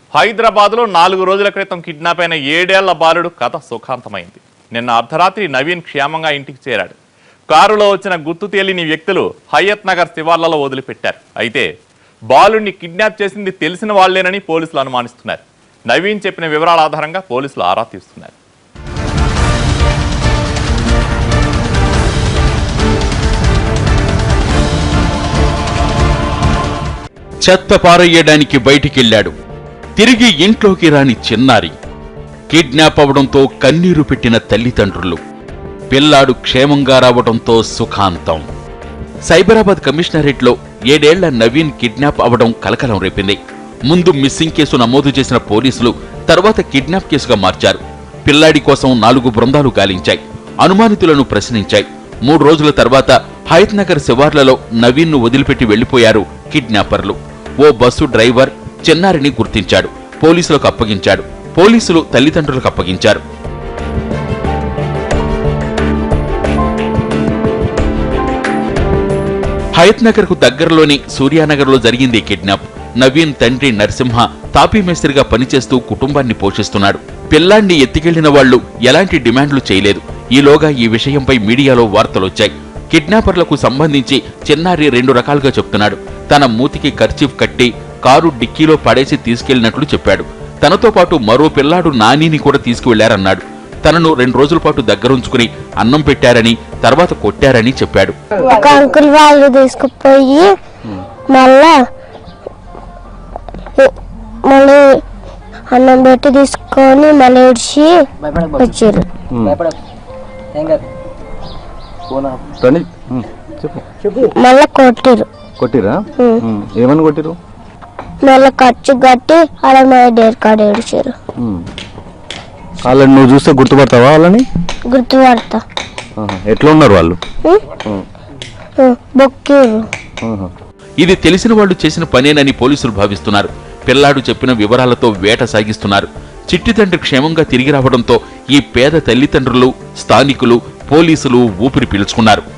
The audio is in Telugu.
హైదరాబాద్లో నాలుగు రోజుల క్రితం కిడ్నాప్ అయిన ఏడేళ్ల బాలుడు కథ సుఖాంతమైంది నిన్న అర్ధరాత్రి నవీన్ క్షేమంగా ఇంటికి చేరాడు కారులో వచ్చిన గుర్తు తెలియని వ్యక్తులు హయత్ నగర్ శివార్లలో వదిలిపెట్టారు అయితే బాలుడిని కిడ్నాప్ చేసింది తెలిసిన వాళ్లేనని పోలీసులు అనుమానిస్తున్నారు నవీన్ చెప్పిన వివరాల ఆధారంగా పోలీసులు ఆరా తీస్తున్నారు చెత్త పారయ్యడానికి బయటికెళ్ళాడు తిరిగి ఇంట్లోకి రాని చిన్నారి కిడ్నాప్ అవడంతో కన్నీరు పెట్టిన తల్లిదండ్రులు పిల్లాడు క్షేమంగా రావడంతో సుఖాంతం సైబరాబాద్ కమిషనరేట్లో ఏడేళ్ల నవీన్ కిడ్నాప్ అవడం కలకలం రేపింది ముందు మిస్సింగ్ కేసు నమోదు చేసిన పోలీసులు తర్వాత కిడ్నాప్ కేసుగా మార్చారు పిల్లాడి కోసం నాలుగు బృందాలు గాలించాయి అనుమానితులను ప్రశ్నించాయి మూడు రోజుల తర్వాత హయత్ నగర్ శివార్లలో నవీన్ను వదిలిపెట్టి వెళ్లిపోయారు కిడ్నాపర్లు ఓ బస్సు డ్రైవర్ చిన్నారిని గుర్తించాడు పోలీసులకు అప్పగించాడు పోలీసులు తల్లిదండ్రులకు అప్పగించారు హయత్ నగర్ కు దగ్గరలోని సూర్యానగర్లో జరిగింది ఈ కిడ్నాప్ నవీన్ తండ్రి నరసింహ తాపీ మేస్త్రిగా పనిచేస్తూ కుటుంబాన్ని పోషిస్తున్నాడు పిల్లాన్ని ఎత్తికెళ్లిన వాళ్లు ఎలాంటి డిమాండ్లు చేయలేదు ఈలోగా ఈ విషయంపై మీడియాలో వార్తలొచ్చాయి కిడ్నాపర్లకు సంబంధించి చిన్నారి రెండు రకాలుగా చెప్తున్నాడు తన మూతికి కర్చీఫ్ కట్టి కారు డిక్కీలో పడేసి తీసుకెళ్లినట్లు చెప్పాడు తనతో పాటు మరో పిల్లాడు నానిని కూడా తీసుకువెళ్లారన్నాడు తనను రెండు రోజుల పాటు దగ్గరుంచుకుని అన్నం పెట్టారని తర్వాత కొట్టారని చెప్పాడు ఒక అంకుల్ వాళ్ళు తీసుకుపోయి మళ్ళా మళ్ళీ అన్నం పెట్టి తీసుకొని మళ్ళీ ఇడిచి వచ్చారు రండి ఉమ్, చెప్పు మళ్ళా కొట్టిరు కొట్టిరా ఉమ్. ఉమ్, ఏమని కొట్టిరు మళ్ళీ ఖర్చు కట్టి అలా మా డేర్ కార్డ్ ఏడిచారు ఉమ్. వాళ్ళని నువ్వు చూస్తే గుర్తుపడతావా వాళ్ళని గుర్తుపడతా ఆహా. ఎట్లా ఉన్నారు వాళ్ళు ఉమ్? ఉమ్. ఉమ్, బొక్కిరు ఆహా. ఇది తెలిసిన వాళ్ళు చేసిన పనేనని పోలీసులు భావిస్తున్నారు పిల్లాడు చెప్పిన వివరాలతో వేట సాగిస్తున్నారు చిట్టి తండ్రి క్షేమంగా తిరిగి రావడంతో ఈ పేద తల్లిదండ్రులు స్థానికులు పోలీసులు ఊపిరి పీల్చుకున్నారు